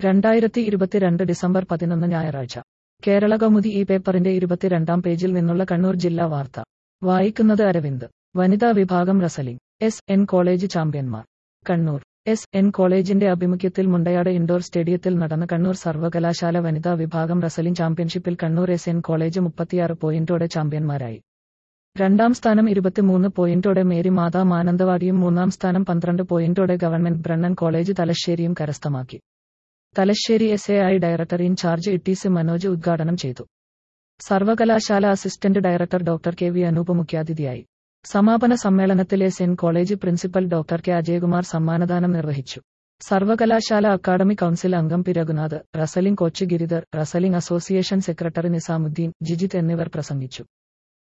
രണ്ടായിരത്തി ഇരുപത്തിരണ്ട് ഡിസംബർ പതിനൊന്ന് ഞായറാഴ്ച കേരള കൗമുദി ഈ പേപ്പറിന്റെ ഇരുപത്തിരണ്ടാം പേജിൽ നിന്നുള്ള കണ്ണൂർ ജില്ലാ വാർത്ത വായിക്കുന്നത് അരവിന്ദ് വനിതാ വിഭാഗം റസലിംഗ് എസ് എൻ കോളേജ് ചാമ്പ്യന്മാർ കണ്ണൂർ എസ് എൻ കോളേജിന്റെ ആഭിമുഖ്യത്തിൽ മുണ്ടയാട് ഇൻഡോർ സ്റ്റേഡിയത്തിൽ നടന്ന കണ്ണൂർ സർവകലാശാല വനിതാ വിഭാഗം റസലിംഗ് ചാമ്പ്യൻഷിപ്പിൽ കണ്ണൂർ എസ് എൻ കോളേജ് മുപ്പത്തിയാറ് പോയിന്റോടെ ചാമ്പ്യന്മാരായി രണ്ടാം സ്ഥാനം ഇരുപത്തിമൂന്ന് പോയിന്റോടെ മേരി മാതാ മാനന്തവാടിയും മൂന്നാം സ്ഥാനം പന്ത്രണ്ട് പോയിന്റോടെ ഗവൺമെന്റ് ബ്രണ്ണൻ കോളേജ് തലശ്ശേരിയും കരസ്ഥമാക്കി Thalassery S A I director incharge Ittisi Manoj ഉദ്ഘാടനം ചെയ്തു സർവകലാശാല assistant director doctor K V Anoop മുഖ്യാതിഥിയായി സമാപന സമ്മേളനത്തിലെ സെൻ college principal doctor K Ajayakumar സമ്മാനദാനം നിർവഹിച്ചു സർവകലാശാല അക്കാദമി കൌൺസിൽ അംഗം P Raghunath wrestling coach Giridhar wrestling association secretary Nizamuddin Jijith എന്നിവർ പ്രസംഗിച്ചു